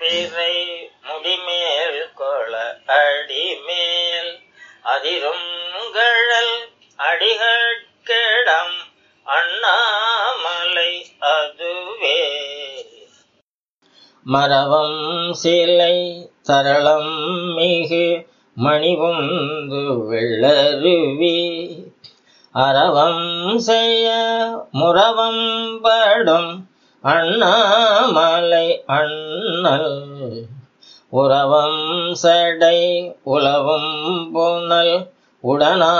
பிறை முடிமேல் கொள அடிமேல் அதிரும் கழல் அடிகட்கிடம் அண்ணாமலை அதுவே மரவம் சிலை தரளம் மிகு மணிவுந்து வெள்ளருவி அறவம் செய்ய முறவம் படும் அண்ணாமலை அண்ணல் உறவம் சடை உலவும் புனல் உடனா